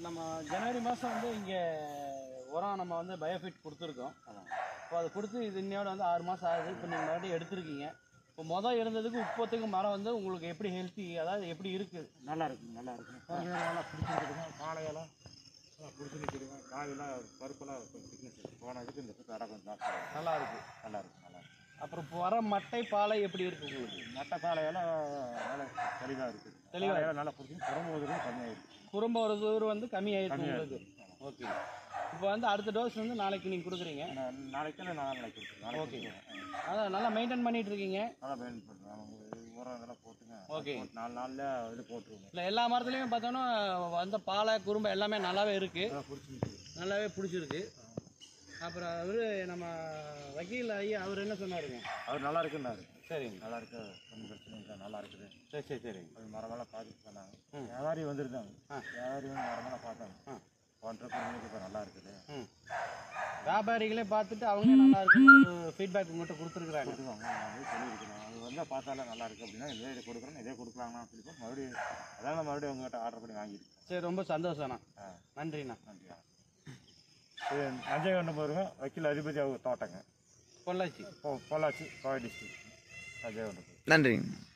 நம்ம ஜனவரி மாதம் வந்து இங்கே உரம் நம்ம வந்து பயோஃபிட் கொடுத்துருக்கோம் இப்போ அது கொடுத்து இது இன்னையோட வந்து ஆறு மாதம் ஆகுது இப்போ நீங்கள் மறுபடியும் எடுத்திருக்கீங்க இப்போ மொதல் இருந்ததுக்கு இப்போத்துக்கு மரம் வந்து உங்களுக்கு எப்படி ஹெல்த்தி அதாவது எப்படி இருக்குது நல்லா இருக்குங்க நல்லா இருக்குங்க காய்கறி நல்லா பிடிச்சிருக்குதுங்க காலையெல்லாம் நல்லா பிடிச்சி நிற்கிதுங்க காயெல்லாம் பருப்பெல்லாம் கொஞ்சம் திக்னஸ் இருக்கு போன இதுக்கு இந்த தடை கொஞ்சம் ஜாஸ்தியா இருக்கு. நல்லா இருக்குது நல்லா இருக்கு நல்லா இருக்கு அப்புறம் இப்போ வர மட்டை பாலை எப்படி இருக்குது உங்களுக்கு மட்டை காலையெல்லாம் நல்லா தெளிவாக இருக்குது தெளிவா தெளிவாக நல்லா பிடிச்சி குறும்புவதும் கம்மியாயிருக்கு குறும்ப ஒரு தூரம் வந்து கம்மியாயிருக்கு உங்களுக்கு ஓகே இப்போ வந்து அடுத்த டோஸ் வந்து நாளைக்கு நீங்கள் கொடுக்குறீங்க நா- நாளைக்கு இல்லை நாளை நாளைக்கு இருக்கு நாளைக்கு கொடுத்துருவோம். ஆ. அதான் நல்லா மெயின்டைன் பண்ணிட்டு இருக்கீங்க நல்லா பயன் பண்ணுறோம் உரம் இதெல்லாம் போட்டுங்க ஓகே. போட்டு நாலு நாளில் இது போட்டுருவோங்க இல்லை எல்லா மரத்துலையுமே பார்த்தோன்னா வந்த பாலை குறும்பை எல்லாமே நல்லாவே இருக்குது நல்லா பிடிச்சி நிற்கிது நல்லாவே பிடிச்சிருக்கு அப்புறம் அவர் நம்ம வக்கீல் ஐயா அவர் என்ன சொன்னாருங்க அவர் நல்லா இருக்குன்னாரு சரிங்க நல்லா இருக்கு ஒன்றும் பிரச்சனை இல்லை நல்லா இருக்குது சரி சரி சரிங்க அது மரமெல்லாம் பார்த்துட்டு சொன்னாங்க ம். வியாபாரி வந்திருந்தாங்க ஆ. வியாபாரி வந்து மரமெல்லாம் பார்த்தாங்க ஆ. ஒன்றரை குடும்பத்துக்கு இப்போ நல்லா இருக்குது ம் வியாபாரிகளே பார்த்துட்டு அவங்களே நல்லா இருக்குன்னு ஃபீட்பேக் உங்கள்கிட்ட கொடுத்துருக்குறாங்க கொடுத்துருவாங்க நான் வந்து சொல்லியிருக்கிறேன் அது வந்தால் பார்த்தாலே நல்லா இருக்குது அப்படின்னா இதே இது கொடுக்குறேன் இதே கொடுக்கலாம்னா சொல்லி போட்டு மறுபடியும் அதான் நான் மறுபடியும் உங்கள்கிட்ட ஆர்டர் பண்ணி வாங்கியிருக்கேன் சரி ரொம்ப சந்தோஷம்ண்ணா ஆ நன்றிண்ணா நன்றியா இது நஞ்சை கண்டு போருங்க வக்கீல் அதிபதி அவங்க தோட்டங்க பொள்ளாச்சி பொ- பொள்ளாச்சி கோவை டிஸ்ட்ரிக்ட் நஞ்சை கண்டு நன்றிங்க